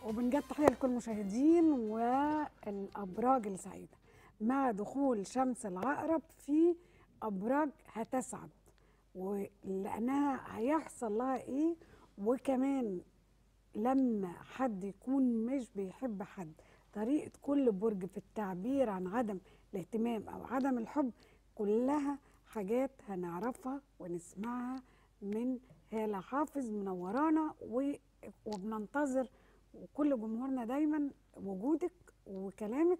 وبنجد تحيه لكل المشاهدين والابراج السعيده مع دخول شمس العقرب في ابراج هتسعد ولانها هيحصل لها ايه وكمان لما حد يكون مش بيحب حد طريقه كل برج في التعبير عن عدم الاهتمام او عدم الحب كلها حاجات هنعرفها ونسمعها من هالة حافظ منورانا و- وبننتظر وكل جمهورنا دايما وجودك وكلامك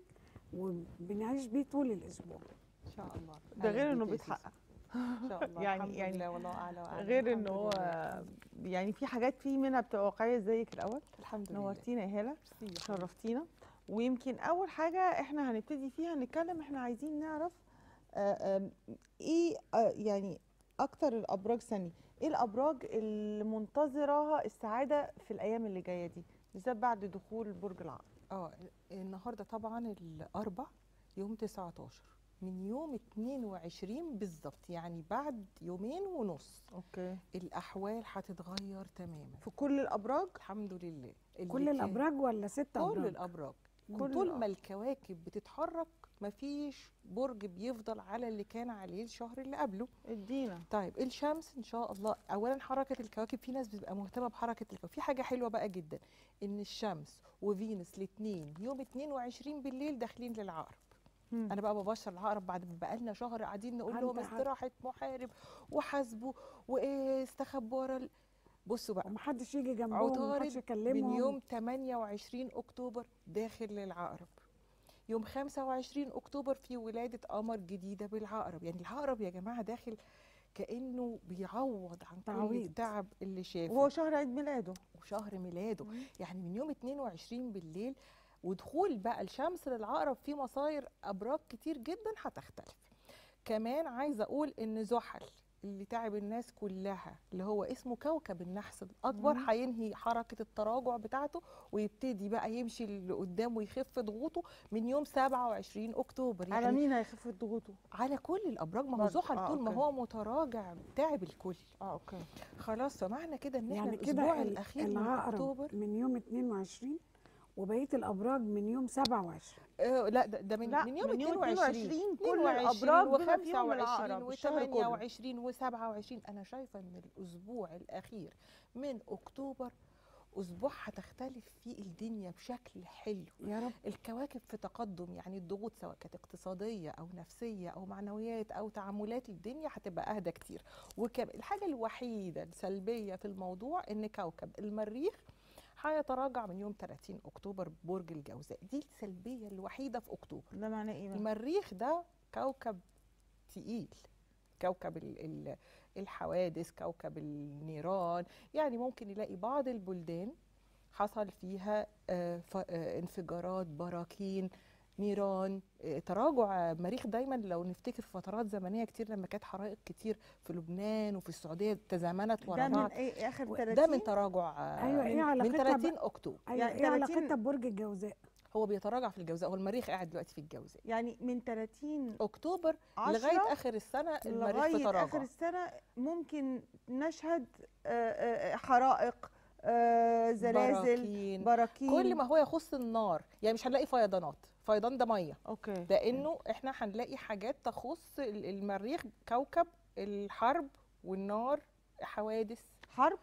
وبنعيش بيه طول الاسبوع ان شاء الله ده غير أهلاً انه بيك يا سيدي. بيتحقق ان شاء الله يعني- الحمد يعني لله والله اعلى واعلى غير الحمد ان هو لله. يعني في حاجات فيه منها بتبقى واقعيه زيك الاول الحمد لله نورتينا يا هاله ميرسي. شرفتينا ويمكن اول حاجه احنا هنبتدي فيها نتكلم احنا عايزين نعرف آه، آم، ايه آه، يعني اكتر الابراج ثاني ايه الابراج اللي منتظرها السعاده في الايام اللي جايه دي بالذات بعد دخول برج العقرب اه النهارده طبعا الاربع يوم 19 من يوم 22 بالظبط يعني بعد يومين ونص اوكي الاحوال هتتغير تماما في كل الابراج الحمد لله اللي كل كان- الابراج ولا ست كل ابراج الابراج كل طول الأ- ما الكواكب بتتحرك مفيش برج بيفضل على اللي كان عليه الشهر اللي قبله ادينا طيب الشمس ان شاء الله اولا حركه الكواكب في ناس بتبقى مهتمه بحركه الكواكب في حاجه حلوه بقى جدا ان الشمس وفينوس الاثنين يوم 22 بالليل داخلين للعقرب مم. انا بقى ببشر العقرب بعد ما بقالنا شهر قاعدين نقول لهم عندك حق. استراحه محارب وحاسبوا وايه استخبوا ورا ال- بصوا بقى ومحدش يجي جنبهم ومحدش عطارد يكلمهم من يوم 28 اكتوبر داخل للعقرب يوم 25 اكتوبر في ولاده قمر جديده بالعقرب يعني العقرب يا جماعه داخل كانه بيعوض عن كل تعويض. التعب اللي شافه وهو شهر عيد ميلاده وشهر ميلاده يعني من يوم 22 بالليل ودخول بقى الشمس للعقرب في مصاير ابراج كتير جدا هتختلف كمان عايزه اقول ان زحل اللي تعب الناس كلها اللي هو اسمه كوكب النحس الاكبر هينهي حركه التراجع بتاعته ويبتدي بقى يمشي لقدام ويخف ضغوطه من يوم 27 اكتوبر على مين هيخف ضغوطه على كل الابراج ما هو برضه. زحل آه، طول ما أوكي. هو متراجع تعب الكل اه اوكي خلاص فمعنى كده ان احنا يعني الاسبوع كده ال- الاخير من العقرب اكتوبر من يوم 22 وبقيه الابراج من يوم 27 آه لا ده, ده من, لا، من يوم من يوم 22 22 كل الأبراج بما فيهم و25 العقرب الشهر كله. و28 و27 انا شايفه ان الاسبوع الاخير من اكتوبر اسبوع هتختلف فيه الدنيا بشكل حلو يا رب الكواكب في تقدم يعني الضغوط سواء كانت اقتصاديه او نفسيه او معنويات او تعاملات الدنيا هتبقى اهدى كتير وكم الحاجه الوحيده السلبيه في الموضوع ان كوكب المريخ هيتراجع من يوم 30 اكتوبر برج الجوزاء دي السلبيه الوحيده في اكتوبر ده معناه ايه بقى؟ المريخ ده كوكب تقيل كوكب ال- ال- الحوادث كوكب النيران يعني ممكن يلاقي بعض البلدان حصل فيها آه، ف- آه، انفجارات براكين نيران آه، تراجع مريخ دايما لو نفتكر في فترات زمنيه كتير لما كانت حرائق كتير في لبنان وفي السعوديه تزامنت ورا ده من بعض ايه اخر و- 30 ده من تراجع آه، أيوة، إيه من- من علاقتها 30 بقى؟ اكتوبر ايوه يعني ايه 30 علاقتها ببرج الجوزاء هو بيتراجع في الجوزاء هو المريخ قاعد دلوقتي في الجوزاء يعني من 30 اكتوبر عشرة لغايه اخر السنه المريخ في لغايه تراجع اخر السنه ممكن نشهد آه، آه، حرائق آه، زلازل براكين. براكين كل ما هو يخص النار يعني مش هنلاقي فيضانات فيضان ده ميه اوكي لانه احنا هنلاقي حاجات تخص ال- المريخ كوكب الحرب والنار حوادث حرب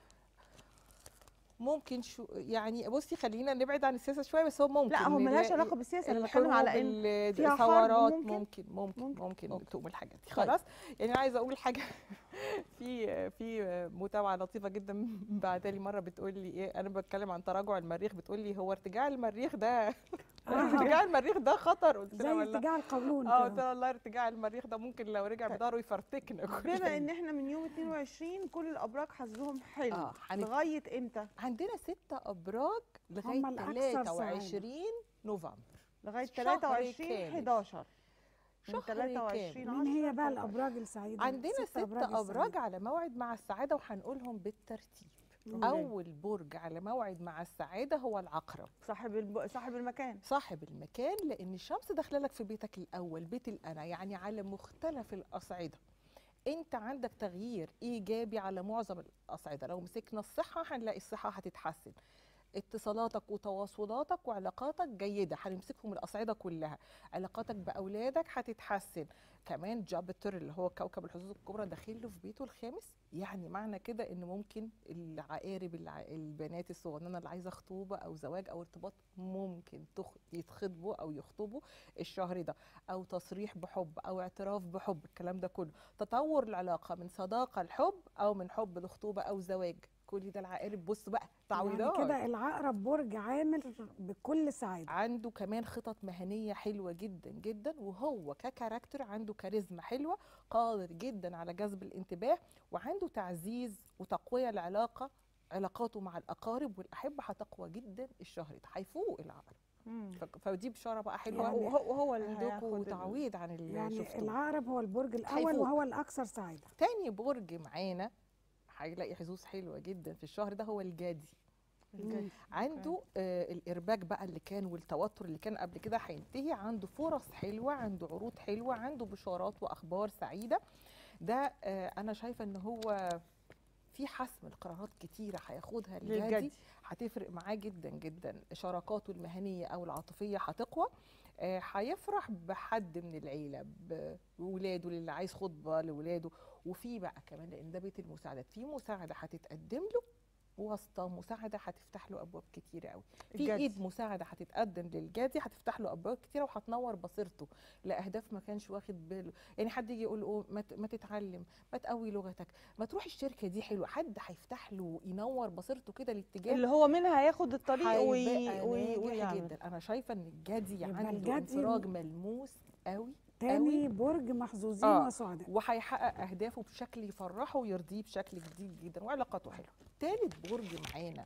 ممكن شو يعني بصي خلينا نبعد عن السياسه شويه بس هو ممكن لا هو ملهاش نلاقي علاقه بالسياسه انا بتكلم على ان ال- فيها حرب الثورات ممكن؟ ممكن ممكن ممكن. ممكن, أوكي. تقوم الحاجات دي طيب. خلاص يعني انا عايزه اقول حاجه في في متابعه لطيفه جدا بعتها لي مره بتقول لي ايه انا بتكلم عن تراجع المريخ بتقول لي هو ارتجاع المريخ ده ارتجاع المريخ ده خطر قلت لها زي والله ارتجاع القولون اه قلت كده لها والله ارتجاع المريخ ده ممكن لو رجع بداره يفرتكنا كلنا. بما ان احنا من يوم 22 كل الابراج حظهم حلو آه، هنت- لغايه امتى عندنا ستة ابراج لغايه هم الأكثر 23 نوفمبر لغايه شهر 23 كامل. 11 من شهر 23 كامل. مين هي 10 بقى 13. الابراج السعيده عندنا الست ست السعيدة. ابراج على موعد مع السعاده وهنقولهم بالترتيب أوكي. اول برج على موعد مع السعاده هو العقرب صاحب الب... صاحب المكان صاحب المكان لان الشمس داخله لك في بيتك الاول بيت الانا يعني على مختلف الاصعده انت عندك تغيير ايجابي على معظم الاصعده لو مسكنا الصحه هنلاقي الصحه هتتحسن اتصالاتك وتواصلاتك وعلاقاتك جيده هنمسكهم الاصعده كلها علاقاتك باولادك هتتحسن كمان جابتر اللي هو كوكب الحظوظ الكبرى داخل له في بيته الخامس يعني معنى كده ان ممكن العقارب الع... البنات الصغننه اللي عايزه خطوبه او زواج او ارتباط ممكن تخ... يتخطبوا او يخطبوا الشهر ده او تصريح بحب او اعتراف بحب الكلام ده كله تطور العلاقه من صداقه لحب او من حب لخطوبه او زواج كل ده العقارب بص بقى تعويضات يعني كده العقرب برج عامل بكل سعاده عنده كمان خطط مهنيه حلوه جدا جدا وهو ككاركتر عنده كاريزما حلوه قادر جدا على جذب الانتباه وعنده تعزيز وتقويه العلاقه علاقاته مع الاقارب والاحبه هتقوى جدا الشهر ده هيفوق العقرب مم. ف- فدي بشاره بقى حلوه يعني وهو وهو اللي عندكم هياخد ال- تعويض عن اللي يعني شفتوه العقرب هو البرج الاول هيفوق. وهو الاكثر سعاده تاني برج معانا هيلاقي حظوظ حلوه جدا في الشهر ده هو الجدي الجد. عنده آه الارباك بقى اللي كان والتوتر اللي كان قبل كده هينتهي عنده فرص حلوه عنده عروض حلوه عنده بشارات واخبار سعيده ده آه انا شايفه ان هو في حسم القرارات كتيره هياخدها الجدي للجدي هتفرق معاه جدا جدا شراكاته المهنيه او العاطفيه هتقوى آه، هيفرح بحد من العيله بولاده اللي عايز خطبه لولاده وفي بقى كمان لان ده بيت المساعدات في مساعده هتتقدم له واسطه مساعده هتفتح له ابواب كتيره قوي في الجدي. ايد مساعده هتتقدم للجدي هتفتح له ابواب كتيره وهتنور بصيرته لاهداف ما كانش واخد باله يعني حد يجي يقول له ما ت- ما تتعلم ما تقوي لغتك ما تروح الشركه دي حلوه حد هيفتح له ينور بصيرته كده الاتجاه اللي هو منها هياخد الطريق وي... هيبقى وي... ناجح ويعمل جدا انا شايفه ان الجدي يبقى عنده الجدي انفراج ملموس قوي تاني برج محظوظين آه. وسعداء وهيحقق اهدافه بشكل يفرحه ويرضيه بشكل جديد جدا وعلاقاته حلوه تالت برج معانا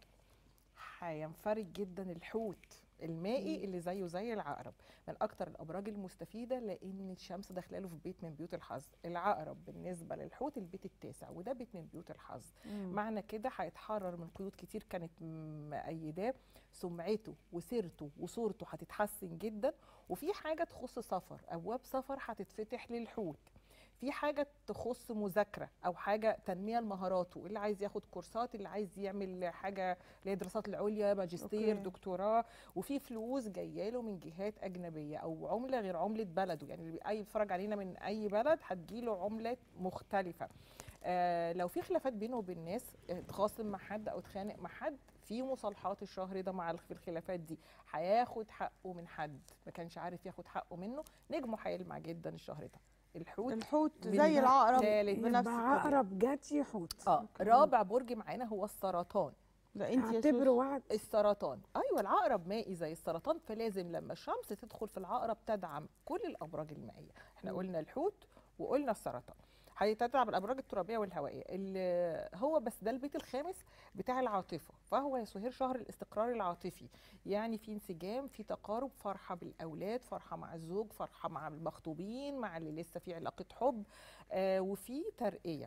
هينفرج جدا الحوت المائي اللي زيه زي العقرب من اكتر الابراج المستفيده لان الشمس داخله له في بيت من بيوت الحظ العقرب بالنسبه للحوت البيت التاسع وده بيت من بيوت الحظ مم. معنى كده هيتحرر من قيود كتير كانت مأيداه سمعته وسيرته وصورته هتتحسن جدا وفي حاجه تخص سفر ابواب سفر هتتفتح للحوت في حاجه تخص مذاكره او حاجه تنميه لمهاراته اللي عايز ياخد كورسات اللي عايز يعمل حاجه اللي هي الدراسات العليا ماجستير أوكي. دكتوراه وفي فلوس جايه له من جهات اجنبيه او عمله غير عمله بلده يعني اللي اي بيتفرج علينا من اي بلد هتجيله عملات مختلفه آه لو في خلافات بينه وبين ناس اتخاصم مع حد او اتخانق مع حد في مصالحات الشهر ده مع الخ- في الخلافات دي هياخد حقه من حد ما كانش عارف ياخد حقه منه نجمه هيلمع جدا الشهر ده الحوت الحوت من زي العقرب تالت بنفس يبقى الطريقة. عقرب جدي حوت اه رابع برج معانا هو السرطان لا انت يا اعتبره سوسو وعد السرطان ايوه العقرب مائي زي السرطان فلازم لما الشمس تدخل في العقرب تدعم كل الابراج المائيه احنا مم. قلنا الحوت وقلنا السرطان هيتدعم الابراج الترابيه والهوائيه اللي هو بس ده البيت الخامس بتاع العاطفه فهو يا سهير شهر الاستقرار العاطفي يعني في انسجام في تقارب فرحه بالاولاد فرحه مع الزوج فرحه مع المخطوبين مع اللي لسه في علاقه حب آه وفي ترقيه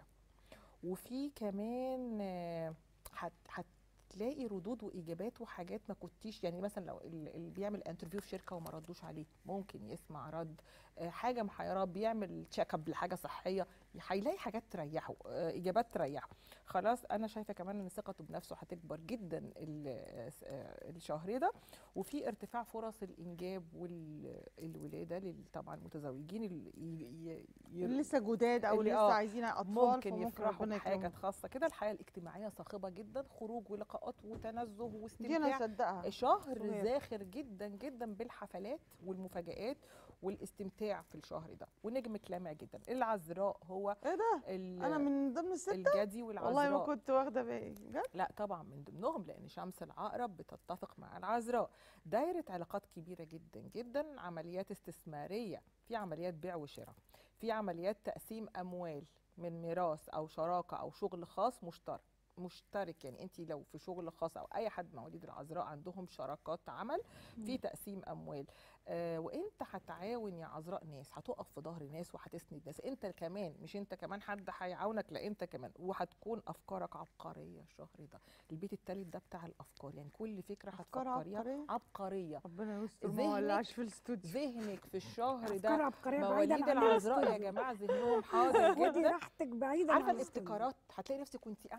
وفي كمان آه، هت هتلاقي ردود واجابات وحاجات ما كنتيش يعني مثلا لو ال- اللي بيعمل انترفيو في شركه وما ردوش عليه ممكن يسمع رد آه، حاجه محيراه بيعمل تشيك اب لحاجه صحيه هيلاقي حاجات تريحه آه، اجابات تريحه خلاص انا شايفه كمان ان ثقته بنفسه هتكبر جدا ال- آه، آه، الشهر ده وفي ارتفاع فرص الانجاب والولاده لل- طبعا المتزوجين اللي ي- ي- ي- اللي لسه جداد او اللي لسه آه عايزين اطفال ممكن فممكن يفرحوا ربنا بحاجه يكرمهم. خاصه كده الحياه الاجتماعيه صاخبه جدا خروج ولقاءات وتنزه دي انا واستمتاع مصدقها شهر صغير. زاخر جدا جدا بالحفلات والمفاجآت والاستمتاع في الشهر ده ونجمك لامع جدا العذراء هو ايه ده ال- انا من ضمن الستة الجدي والعذراء والله ما كنت واخده بالي بجد لا طبعا من ضمنهم لان شمس العقرب بتتفق مع العذراء دايره علاقات كبيره جدا جدا عمليات استثماريه في عمليات بيع وشراء في عمليات تقسيم اموال من ميراث او شراكه او شغل خاص مشترك مشترك يعني انت لو في شغل خاص او اي حد مواليد العذراء عندهم شراكات عمل في تقسيم اموال آه وانت هتعاون يا عذراء ناس هتقف في ظهر ناس وهتسند ناس انت كمان مش انت كمان حد هيعاونك لا انت كمان وهتكون افكارك عبقريه الشهر ده البيت التالت ده بتاع الافكار يعني كل فكره أفكار هتفكريها عبقرية؟ عبقريه ربنا يستر ما هو اللي ذهنك- عاش في الاستوديو ذهنك في الشهر افكار ده عبقريه بعيدا مواليد عن العذراء يا الاستوديو. جماعه ذهنهم حاضر خدي جدا راحتك بعيدا عارفه عن الاستوديو. الابتكارات هتلاقي نفسك وانت قاعده كده جت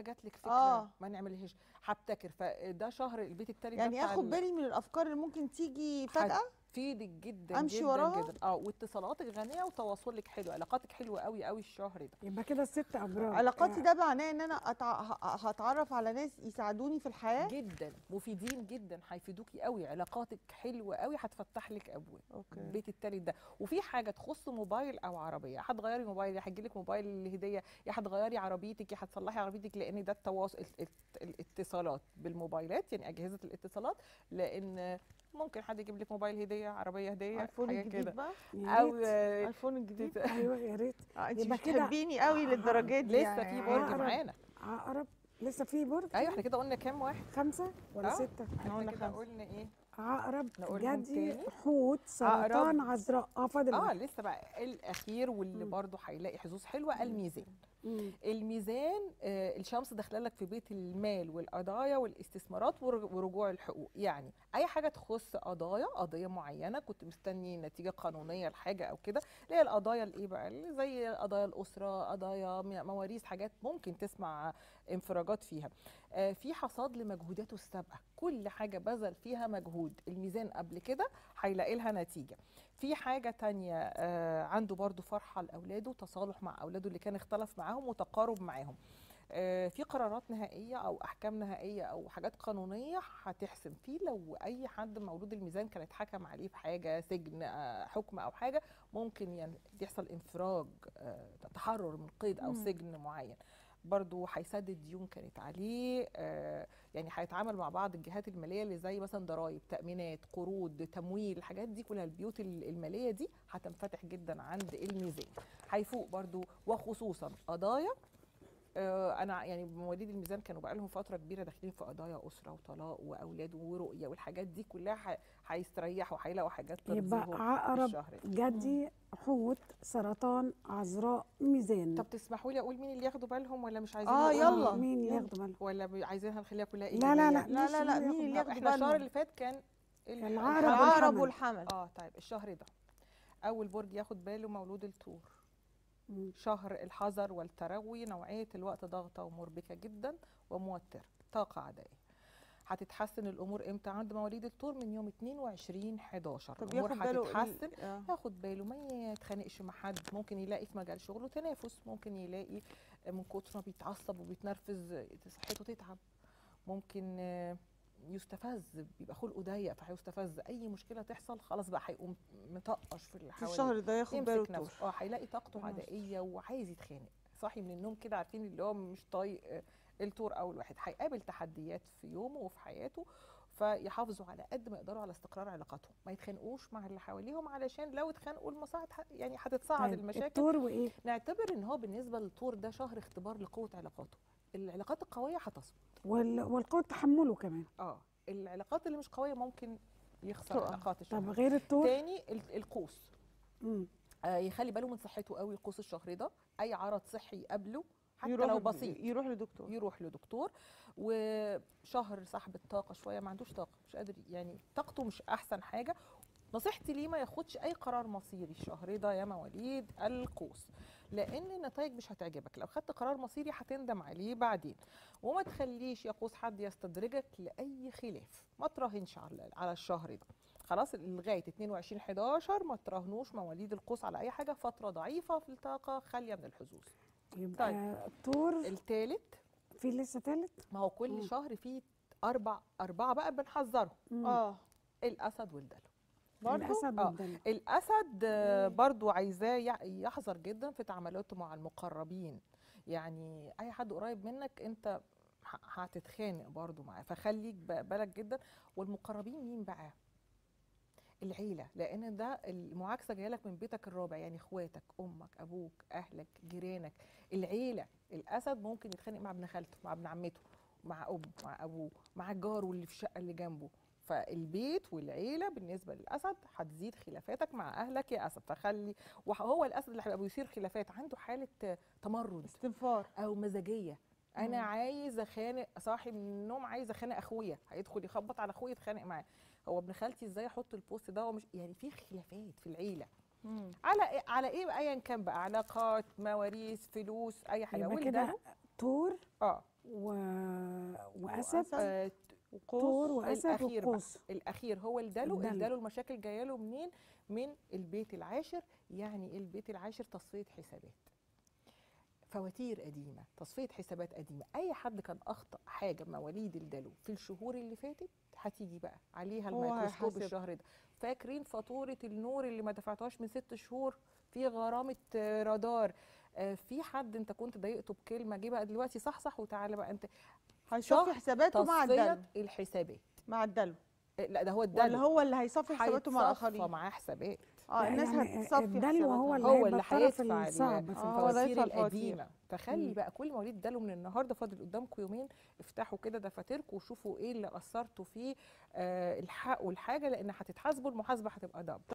جات لك فكره آه. ما نعملهاش هبتكر فده شهر البيت التالت ده يعني بتاع اخد ال- بالي من الافكار اللي ممكن تيجي فجاه هتفيدك جدا أمشي جدا وراها؟ جدا اه واتصالاتك غنيه وتواصلك حلو علاقاتك حلوه قوي قوي الشهر ده يبقى كده الست ابراج علاقاتي ده معناه ان انا أتع... ه- هتعرف على ناس يساعدوني في الحياه جدا مفيدين جدا هيفيدوكي قوي علاقاتك حلوه قوي هتفتح لك ابواب اوكي البيت التالت ده وفي حاجه تخص موبايل او عربيه يا هتغيري موبايل يا هتجيلك موبايل هديه يا هتغيري عربيتك يا هتصلحي عربيتك لان ده التواصل ال- ال- الاتصالات بالموبايلات يعني اجهزه الاتصالات لان ممكن حد يجيب لك موبايل هديه عربيه هديه ايفون حاجه الجديد كده بقى يا او ريت. آه، ايفون الجديد تت- ايوه يا ريت آه، انت يبقى مش كده- بتحبيني قوي للدرجات دي لسه يعني. في برج عقرب. معانا عقرب لسه في برج ايوه احنا كده قلنا كام واحد خمسه ولا آه. سته احنا قلنا احنا كده خمسة. قلنا ايه عقرب نقولهم جدي تاني؟ حوت سرطان عذراء اه فاضل اه واحد. لسه بقى الاخير واللي مم. برضه هيلاقي حظوظ حلوه الميزان مم. الميزان آه، الشمس داخله لك في بيت المال والقضايا والاستثمارات ور- ورجوع الحقوق يعني اي حاجه تخص قضايا قضيه معينه كنت مستني نتيجه قانونيه لحاجه او كده اللي هي القضايا الايه بقى اللي زي قضايا الاسره قضايا م- مواريث حاجات ممكن تسمع انفراجات فيها آه، في حصاد لمجهوداته السابقه كل حاجه بذل فيها مجهود الميزان قبل كده هيلاقي لها نتيجه في حاجة تانية آه، عنده برضو فرحة لأولاده تصالح مع أولاده اللي كان اختلف معاهم وتقارب معاهم آه، في قرارات نهائية أو أحكام نهائية أو حاجات قانونية هتحسم فيه لو أي حد مولود الميزان كان اتحكم عليه بحاجة سجن آه، حكم أو حاجة ممكن ين- يحصل انفراج آه، تحرر من قيد أو مم. سجن معين برضو هيسدد ديون كانت عليه آه، يعني هيتعامل مع بعض الجهات الماليه اللي زي مثلا ضرائب تامينات قروض تمويل الحاجات دي كلها البيوت ال- الماليه دي هتنفتح جدا عند الميزان هيفوق برضو وخصوصا قضايا آه، انا يعني مواليد الميزان كانوا بقى لهم فتره كبيره داخلين في قضايا اسره وطلاق واولاد ورؤيه والحاجات دي كلها ه- هيستريحوا هيلاقوا حاجات يبقى ترضيهم عقرب الشهر ده. جدي حوت سرطان عذراء ميزان طب تسمحوا لي اقول مين اللي ياخدوا بالهم ولا مش عايزين آه، نقول يلا. مين؟ مين اللي يلا. ياخدوا بالهم ولا ب- عايزينها نخليها كلها لا لا لا إيجابية؟ لا، مش لا، لا، مين مين اللي ياخد ياخد احنا الشهر بالهم؟ اللي فات كان ال- العقرب الحمل. العقرب والحمل. والحمل اه طيب الشهر ده اول برج ياخد باله مولود الثور مم. شهر الحذر والتروي نوعيه الوقت ضغطه ومربكه جدا وموتره طاقه عدائيه هتتحسن الامور امتى عند مواليد الثور من يوم 22 11 طب الامور ياخد باله هتتحسن ال- آه. ياخد باله ما يتخانقش مع حد ممكن يلاقي في مجال شغله تنافس ممكن يلاقي من كتر ما بيتعصب وبيتنرفز صحته تتعب ممكن آه، يستفز بيبقى خلقه ضيق فهيستفز اي مشكله تحصل خلاص بقى هيقوم مطقش في اللي في حواليه الشهر ده ياخد باله يمسك الطور نفسه اه هيلاقي طاقته ربنا عدائيه وعايز يتخانق صاحي من النوم كده عارفين اللي هو مش طايق آه، التور اول واحد هيقابل تحديات في يومه وفي حياته فيحافظوا على قد ما يقدروا على استقرار علاقاتهم ما يتخانقوش مع اللي حواليهم علشان لو اتخانقوا المصاعد ح- يعني هتتصاعد طيب المشاكل الطور وايه نعتبر ان هو بالنسبه للطور ده شهر اختبار لقوه علاقاته العلاقات القويه هتصمت وال... والقوة تحمله كمان اه العلاقات اللي مش قويه ممكن يخسر تقع. علاقات الشهر طب غير الطور تاني ال- القوس مم. آه يخلي باله من صحته قوي القوس الشهر ده اي عرض صحي يقابله حتى يروح لو ل- بسيط يروح لدكتور يروح لدكتور وشهر صاحب الطاقه شويه ما عندوش طاقه مش قادر يعني طاقته مش احسن حاجه نصيحتي ليه ما ياخدش اي قرار مصيري الشهر ده يا مواليد القوس لان النتائج مش هتعجبك لو خدت قرار مصيري هتندم عليه بعدين وما تخليش يا قوس حد يستدرجك لاي خلاف ما تراهنش على على الشهر ده خلاص لغايه 22 11 ما تراهنوش مواليد القوس على اي حاجه فتره ضعيفه في الطاقه خاليه من الحظوظ يبقى طيب. الطور الثالث في لسه تالت ما هو كل مم. شهر فيه اربع اربعه بقى بنحذرهم مم. اه الاسد والدلو برضو الاسد آه. والدلو الاسد آه، برضو عايزاه يع- يحذر جدا في تعاملاته مع المقربين يعني اي حد قريب منك انت ه- هتتخانق برضو معاه فخليك ب- بالك جدا والمقربين مين بقى العيله لان ده المعاكسه جايه لك من بيتك الرابع يعني اخواتك امك ابوك اهلك جيرانك العيله الاسد ممكن يتخانق مع ابن خالته مع ابن عمته مع ابوه مع ابوه مع جاره اللي في الشقه اللي جنبه فالبيت والعيله بالنسبه للاسد هتزيد خلافاتك مع اهلك يا اسد فخلي وهو الاسد اللي هيبقى بيثير خلافات عنده حاله تمرد استنفار او مزاجيه انا مم. عايز اخانق صاحي من النوم عايز اخانق اخويا هيدخل يخبط على اخويا يتخانق معاه هو ابن خالتي ازاي احط البوست ده هو مش يعني في خلافات في العيله مم. على إيه على ايه ايا كان بقى علاقات مواريث فلوس اي حاجه يبقى والدلو كده طور اه و... واسد وأسد. آه طور واسد الأخير بقى. وقوس الاخير هو الدلو الدلو. الدلو المشاكل جايه له منين من البيت العاشر يعني إيه البيت العاشر تصفيه حسابات فواتير قديمه تصفيه حسابات قديمه اي حد كان اخطا حاجه مواليد الدلو في الشهور اللي فاتت هتيجي بقى عليها هو الميكروسكوب هيحاسب. الشهر ده فاكرين فاتوره النور اللي ما دفعتهاش من ست شهور في غرامه آه، رادار آه، في حد انت كنت ضايقته بكلمه جه بقى دلوقتي صح صح وتعالى بقى انت هيصفي صح حساباته مع الدلو تصفيه الحسابات مع الدلو آه، لا ده هو الدلو ولا هو اللي هيصفي حساباته مع هيتصفى الاخرين معاه حسابات اه لا، الناس يعني هتصفي الدلو هو اللي حساباتها. هو هيبقى اللي الطرف هيدفع ال- الصعب في آه، هو اللي الفواتير. هيدفع الفواتير الفواتير. القديمه فخلي مم. بقى كل مواليد دلو من النهارده فاضل قدامكم يومين افتحوا كده دفاتركم وشوفوا ايه اللي قصرتوا فيه آه الحق والحاجه لان هتتحاسبوا المحاسبه هتبقى دبل